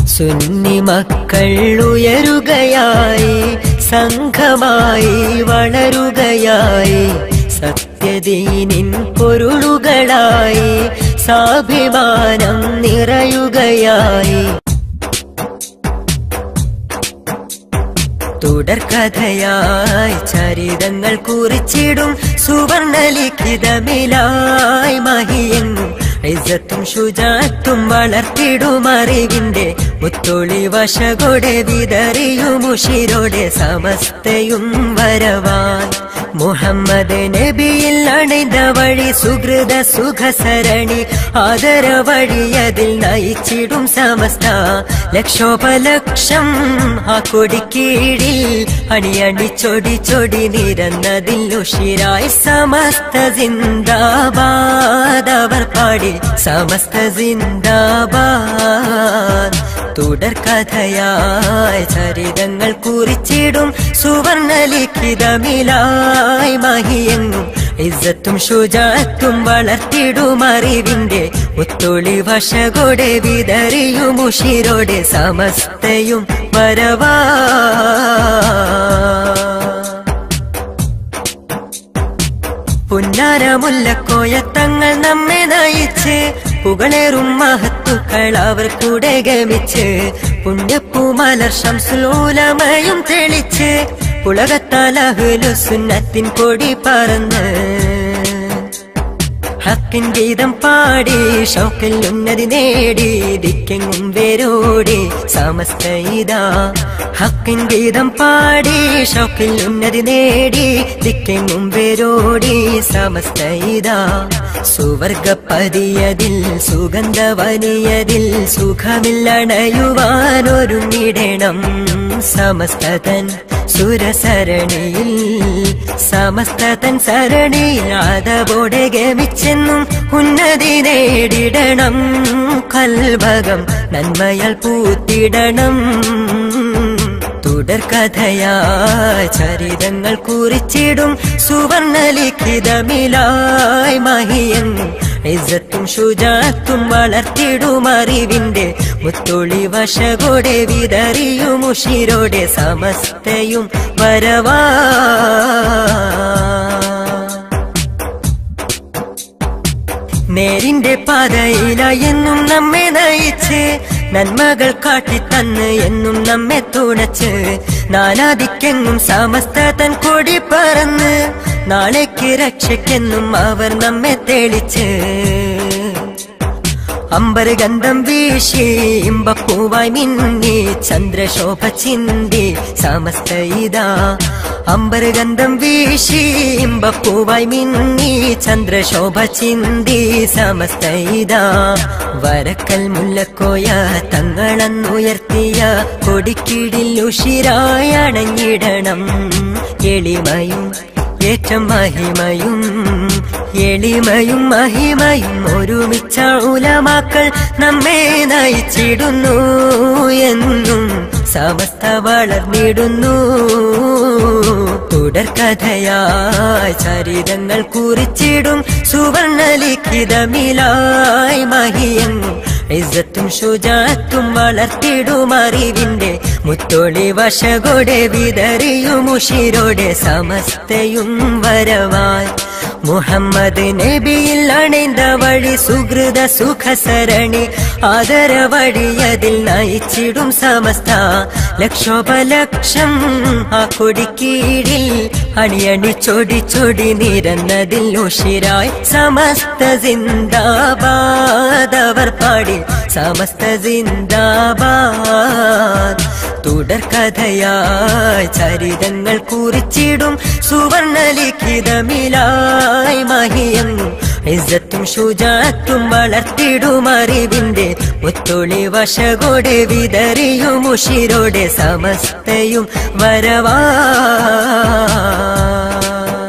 സുന്നി മക്കൾ ഉയരുകയായി സംഘമായി വളരുകയായി സത്യദീനിൻ പൊരുളുകളായി സാഭിമാനം നിറയുകയായി തുടർക്കഥയായി ചരിതങ്ങൾ കുറിച്ചിടും സുവർണലിഖിതമിലായി മഹിയെങ്ങും ഇസത്തും ശുചാത്തും വളർത്തിടും അറിവിന്റെ മുത്തൊളി വശകൊടെ വിതറിയുമുഷിരോടെ സമസ്തയും വരവാൻ മുഹമ്മദ് നബിയിൽ അണിந்த വഴി സുഹൃത സുഖസരണി ആദര വഴിയതിൽ നയിച്ചിടും സമസ്ത ലക്ഷോപലക്ഷം ആ കൊടിക്കീഴിൽ അണിയണി ചൊടി ചൊടി നിരന്നതിൽ ഉഷിരായി സമസ്ത സിന്ദാബാദ് അവർ പാടി സമസ്ത സിന്ദാബാദ് തുടർക്കഥയായി ചരിതങ്ങൾ കുറിച്ചിടും സുവർണലിഖിതമിലായി മഹിയെങ്ങും ഇസ്സത്തും ശുചാത്തും വളർത്തിടും അറിവിന്റെ മുത്തൊളി വശകൊടെ വിതറിയുമുഷിരോടെ സമസ്തയും വരവാ പുന്നാരമുല്ലക്കോയത്തങ്ങൾ നമ്മെ നയിച്ച് പുകളേറും മഹത്തുക്കൾ അവർ കൂടെ ഗമിച്ച് പുണ്യപ്പൂമലർ ശംസുലോലമയും തെളിച്ച് പുളകത്താലഹുലു സുന്നത്തിൻ കൊടി പറന്ന് ഹക്കിൻ ഗീതം പാടി ഷൗക്കിൽ ഉന്നതി നേടി ദിക്കെങ്ങും വേരോടി സമസ്ത ഇതാ ഹക്കിൻ ഗീതം പാടി ഷൗക്കിൽ ഉന്നതി നേടി ദിക്കെങ്ങും വേരോടി സമസ്ത ഇതാ സുവർഗപ്പതിയതിൽ സുഗന്ധവനിയതിൽ സുഖമില്ലണയുവാനൊരുങ്ങിടണം സമസ്തതൻ സുരസരണിയിൽ സമസ്തതൻ സരണിയിൽ ആദവോടെ ഗമിച്ചെന്നും ഉന്നതി നേടിടണം കൽഭകം നന്മയാൽ പൂത്തിടണം തുടർക്കഥയായി ചരിതങ്ങൾ കുറിച്ചിടും സുവർണലിഖിതമിലായി മഹിയെങ്ങും ഇസ്സത്തും ശുചാത്തും വളർത്തിടും അറിവിന്റെ മുത്തൊളി വശകൊടെ വിതറിയുമുഷിരോടെ സമസ്തയും വരവാ നേരിന്റെ പാതയില എന്നും നമ്മെ നയിച്ച് നന്മകൾ കാട്ടിത്തന്ന് എന്നും നമ്മെ തുണച്ച് നാനാദിക്കെങ്ങും സമസ്ത തൻ കൊടി പറന്ന് നാളേക്ക് രക്ഷയ്ക്കെന്നും അവർ നമ്മെ തെളിച്ച് അമ്പർ ഗന്ധം വീശി ഇമ്പപ്പൂവായി മിന്നി ചന്ദ്രശോഭ ചിന്തി സമസ്ത ഇതാ അമ്പർ ഗന്ധം വീശി ഇമ്പപ്പൂവായി മിന്നി ചന്ദ്രശോഭ ചിന്തി സമസ്ത ഇതാ വരക്കൽ മുല്ലക്കോയ തങ്ങളന്നുയർത്തിയ കൊടിക്കീഴിൽ ഉഷിരായി അണഞ്ഞിടണം എളിമയും ഏറ്റം മഹിമയും എളിമയും മഹിമയും ഒരുമിച്ച ഉലമാക്കൾ നമ്മെ നയിച്ചിടുന്നു എന്നും സമസ്ത വളർന്നിടുന്നു തുടർക്കഥയായി ചരിതങ്ങൾ കുറിച്ചിടും സുവർണലിഖിതമിലായി മഹിയെങ്ങും ഇസ്സത്തും ശുചാത്തും വളർത്തിടും അറിവിന്റെ മുത്തൊളി വശകൊടെ വിതറിയുമുഷിരോടെ സമസ്തയും വരവായി മുഹമ്മദ് നബിയിൽ അണിந்த വഴി സുഹൃത സുഖസരണി ആദര വഴിയതിൽ നയിച്ചിടും സമസ്ത ലക്ഷോപലക്ഷം ആ കൊടിക്കീഴിൽ അണിയണി ചൊടി ചൊടി നിരന്നതിൽ ഉഷിരായി സമസ്ത സിന്ദാബാദ് അവർ പാടി സമസ്ത സിന്ദാബാദ് തുടർക്കഥയായി ചരിതങ്ങൾ കുറിച്ചിടും സുവർണലിഖിതമിലായി മഹിയെങ്ങും ഇസ്സത്തും ശുചാത്തും വളർത്തിടും അറിവിന്റെ മുത്തൊളി വശകൊടെ വിതറിയുമുഷിരോടെ സമസ്തയും വരവാ